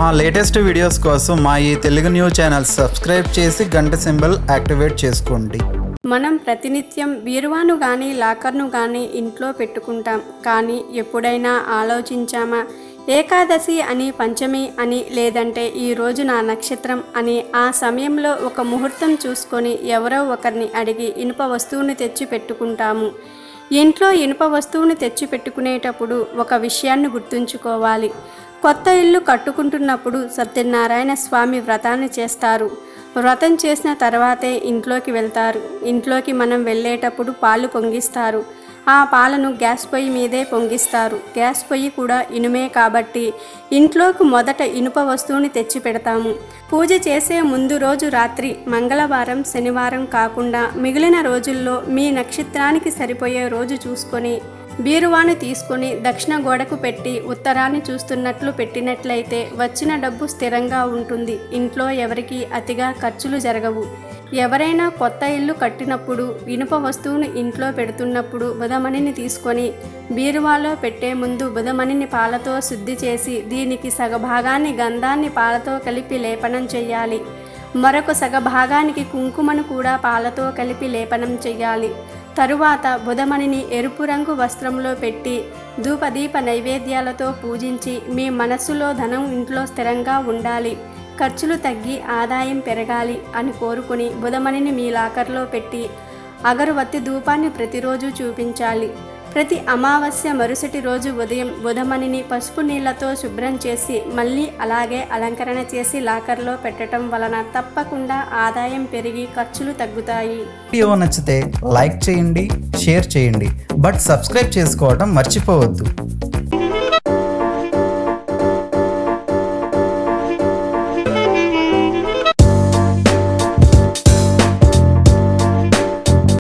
మా latest videos కోసం మా ఈ తెలుగు న్యూస్ ఛానల్ సబ్స్క్రైబ్ చేసి గంట సింబల్ యాక్టివేట్ చేసుకోండి మనం ప్రతినిత్యం బీరువాను కానీ లాకర్ను కానీ ఇంట్లో పెట్టుకుంటాం కానీ ఎప్పుడైనా ఆలోచించామా ఏకాదశి అని పంచమి అని లేదంటే ఈ రోజు నా నక్షత్రం అని ఆ సమయంలో ఒక ముహూర్తం చూసుకొని ఎవరో ఒకరిని అడిగి ఇనుప వస్తువుని తెచ్చి పెట్టుకుంటాము ఇంట్లో ఇనుప వస్తువుని తెచ్చి పెట్టుకునేటప్పుడు ఒక విషయాన్ని గుర్తుంచుకోవాలి కొత్త ఇల్లు కట్టుకుంటున్నప్పుడు సత్యనారాయణ స్వామి వ్రతాన్ని చేస్తారు వ్రతం చేసిన తర్వాతే ఇంట్లోకి వెళ్తారు ఇంట్లోకి మనం వెళ్ళేటప్పుడు పాలు పొంగిస్తారు ఆ పాలను గ్యాస్ పొయ్యి మీదే పొంగిస్తారు గ్యాస్ పొయ్యి కూడా ఇనుమే కాబట్టి ఇంట్లోకి మొదట ఇనుప వస్తువుని తెచ్చి పెడతాము పూజ చేసే ముందు రోజు రాత్రి మంగళవారం శనివారం కాకుండా మిగిలిన రోజుల్లో మీ నక్షత్రానికి సరిపోయే రోజు చూసుకొని బీరువాను తీసుకొని దక్షిణ గోడకు పెట్టి ఉత్తరాన్ని చూస్తున్నట్లు పెట్టినట్లయితే వచ్చిన డబ్బు స్థిరంగా ఉంటుంది ఇంట్లో ఎవరికి అతిగా ఖర్చులు జరగవు ఎవరైనా కొత్త ఇల్లు కట్టినప్పుడు ఇనుప వస్తువును ఇంట్లో పెడుతున్నప్పుడు బుధమణిని తీసుకొని బీరువాలో పెట్టే ముందు బుధమణిని పాలతో శుద్ధి చేసి దీనికి సగభాగాన్ని గంధాన్ని పాలతో కలిపి లేపనం చేయాలి మరొక సగభాగానికి కుంకుమను కూడా పాలతో కలిపి లేపనం చేయాలి తరువాత బుధమణిని ఎరుపు రంగు వస్త్రంలో పెట్టి ధూపదీప నైవేద్యాలతో పూజించి మీ మనస్సులో ధనం ఇంట్లో స్థిరంగా ఉండాలి ఖర్చులు తగ్గి ఆదాయం పెరగాలి అని కోరుకుని బుధమణిని మీ లాకర్లో పెట్టి అగరువత్తి ధూపాన్ని ప్రతిరోజు చూపించాలి ప్రతి అమావాస్య మరుసటి రోజు ఉదయం బుధమణిని పసుపు నీళ్లతో శుభ్రం చేసి మళ్ళీ అలాగే అలంకరణ చేసి లాకర్లో పెట్టడం వలన తప్పకుండా ఆదాయం పెరిగి ఖర్చులు తగ్గుతాయి వీడియో నచ్చితే లైక్ చేయండి షేర్ చేయండి బట్ సబ్స్క్రైబ్ చేసుకోవడం మర్చిపోవద్దు